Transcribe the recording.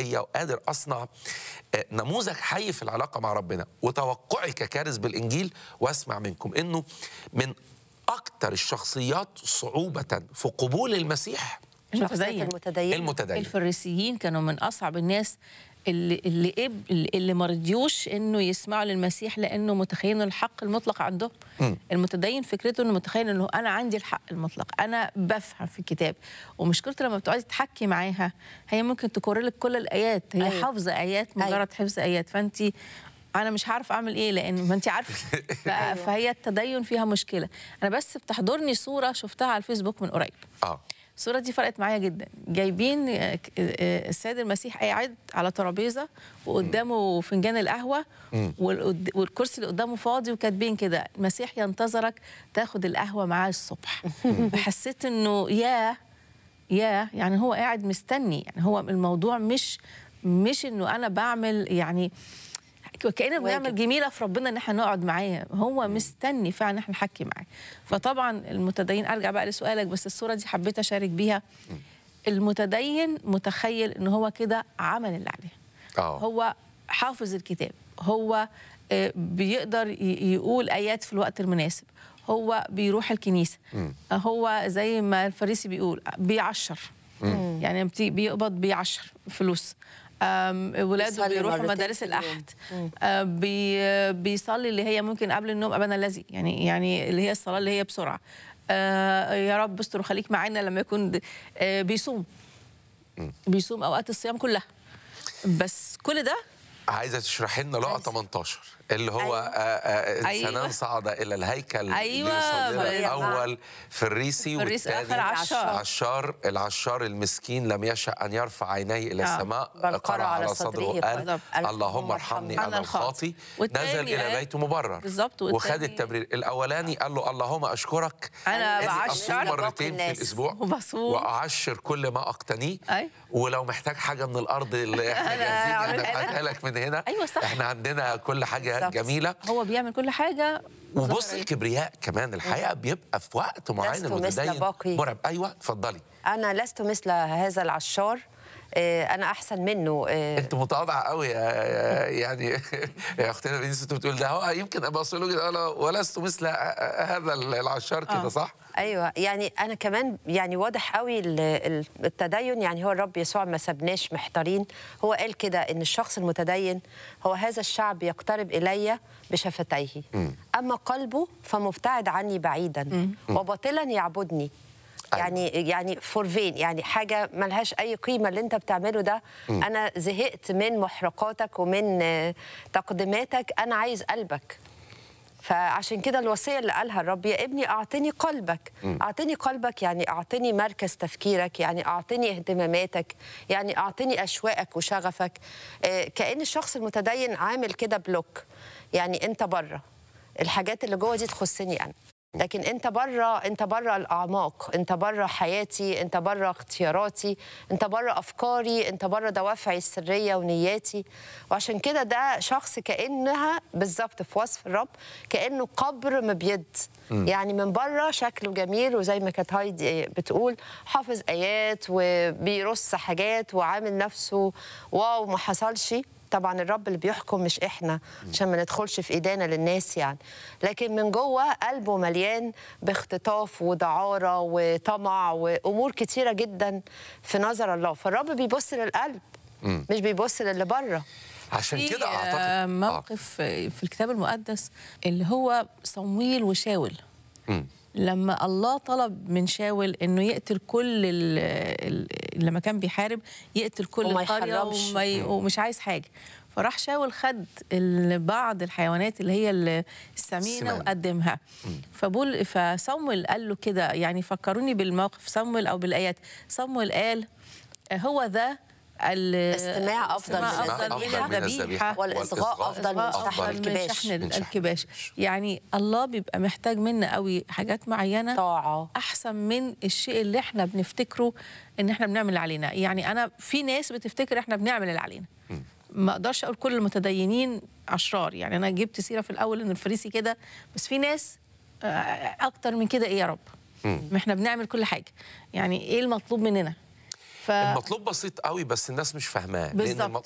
فيا وقادر اصنع آه، نموذج حي في العلاقه مع ربنا وتوقعي ككارث بالانجيل واسمع منكم انه من اكثر الشخصيات صعوبه في قبول المسيح المتدين المتدين المتدين الفريسيين كانوا من اصعب الناس اللي اللي إب اللي ما رضيوش انه يسمعوا للمسيح لانه متخيلين الحق المطلق عندهم مم. المتدين فكرته انه متخيل انه انا عندي الحق المطلق انا بفهم في الكتاب ومشكلته لما بتقعدي تحكي معاها هي ممكن تكرر لك كل الايات هي أيوة. حافظه ايات مجرد أيوة. حفظ ايات فانت انا مش عارف اعمل ايه لان ما انت عارفه ف- فهي التدين فيها مشكله انا بس بتحضرني صوره شفتها على الفيسبوك من قريب اه الصورة دي فرقت معايا جدا جايبين آه، ك- آه، السيد المسيح قاعد على ترابيزة وقدامه فنجان القهوة والقد- والكرسي اللي قدامه فاضي وكاتبين كده المسيح ينتظرك تاخد القهوة معاه الصبح فحسيت انه يا يا يعني هو قاعد مستني يعني هو الموضوع مش مش انه انا بعمل يعني كأننا بنعمل واجب. جميله في ربنا ان احنا نقعد معاه هو مستني فعلا ان احنا نحكي معاه فطبعا المتدين ارجع بقى لسؤالك بس الصوره دي حبيت اشارك بيها المتدين متخيل ان هو كده عمل اللي عليه اه هو حافظ الكتاب هو آه، بيقدر ي- يقول ايات في الوقت المناسب هو بيروح الكنيسه آه، هو زي ما الفريسي بيقول بيعشر يعني بتي- بيقبض بيعشر فلوس آم، ولاده بيصلي بيروحوا مرتين مدارس في اليوم. الاحد آه، بي بيصلي اللي هي ممكن قبل النوم ابانا الذي يعني يعني اللي هي الصلاه اللي هي بسرعه آه، يا رب استر وخليك معانا لما يكون د- آه، بيصوم بيصوم اوقات الصيام كلها بس كل ده عايزه تشرحي لنا لقا 18 اللي هو أيوة. آه، آه، أيوة. انسانان صعد الى الهيكل أيوة. ليصلي ما- الاول فريسي فريسي والثاني آخر عشار. عشار العشار المسكين لم يشأ أن يرفع عينيه إلى آه. السماء بل قرأ على صدره قال بالضبط. اللهم ارحمني أنا أنا الخاطي. الخاطي والتاني نزل إلى قال- بيته مبرر بالظبط. وخد والتاني- التبرير الأولاني قال له اللهم أشكرك انا إني بعشر أصوم باقي مرتين في الناس. الأسبوع وبصوم. وأعشر كل ما أقتنيه أي. ولو محتاج حاجة من الأرض اللي احنا أنا جاهزين أعملها لك. نبعتها لك من هنا أيوة صح. احنا عندنا كل حاجة بالظبط. جميلة هو بيعمل كل حاجه وبص ظاهرة. الكبرياء كمان الحقيقه بيبقى في وقت معين لست مثل المتدين باقي. مرعب ايوه اتفضلي انا لست مثل هذا العشار آه، انا احسن منه آه، انت متواضعه قوي يا يا- يعني يا اختنا بنت انت بتقول ده هو يمكن ابص له كده أنا ولست مثل هذا العشار كده آه. صح؟ ايوه يعني انا كمان يعني واضح قوي ال- ال- التدين يعني هو الرب يسوع ما سابناش محتارين هو قال كده ان الشخص المتدين هو هذا الشعب يقترب الي بشفتيه اما قلبه فمبتعد عني بعيدا وباطلا يعبدني أيوة. يعني يعني فور فين يعني حاجه ملهاش اي قيمه اللي انت بتعمله ده انا زهقت من محرقاتك ومن آه، تقديماتك انا عايز قلبك فعشان كده الوصيه اللي قالها الرب يا ابني اعطني قلبك اعطني قلبك يعني اعطني مركز تفكيرك يعني اعطني اهتماماتك يعني اعطني اشواقك وشغفك آه، كان الشخص المتدين عامل كده بلوك يعني انت بره الحاجات اللي جوه دي تخصني انا لكن انت بره انت بره الاعماق انت بره حياتي انت بره اختياراتي انت بره افكاري انت بره دوافعي السريه ونياتي وعشان كده ده شخص كانها بالظبط في وصف الرب كانه قبر مبيض يعني من بره شكله جميل وزي ما كانت هايدي بتقول حافظ ايات وبيرص حاجات وعامل نفسه واو ما حصلش طبعا الرب اللي بيحكم مش احنا عشان ما ندخلش في ايدينا للناس يعني لكن من جوه قلبه مليان باختطاف ودعاره وطمع وامور كتيره جدا في نظر الله فالرب بيبص للقلب مش بيبص للي بره عشان في كده آه، اعتقد آه. موقف آه، في الكتاب المقدس اللي هو صمويل وشاول مم. لما الله طلب من شاول انه يقتل كل ال- ال- لما كان بيحارب يقتل كل وما القريه يحرمش. وما ي- ومش عايز حاجه فراح شاول خد ال- بعض الحيوانات اللي هي ال- السمينه السمان. وقدمها فبول فصمويل قال له كده يعني فكروني بالموقف صمويل او بالايات صمويل قال هو ذا الاستماع أفضل من افضل الذبيحة. من الذبيحه والإصغاء أفضل من أفضل شحن من الكباش. شحن من شحن الكباش الكباش. يعني الله بيبقى محتاج منا قوي حاجات معينه طاعه احسن من الشيء اللي احنا بنفتكره ان احنا بنعمل اللي علينا يعني انا في ناس بتفتكر احنا بنعمل اللي علينا ما اقدرش اقول كل المتدينين اشرار يعني انا جبت سيره في الاول ان الفريسي كده بس في ناس آه، اكتر من كده ايه يا رب ما احنا بنعمل كل حاجه يعني ايه المطلوب مننا ف المطلوب بسيط قوي بس الناس مش فاهماه لان بالظبط. الم-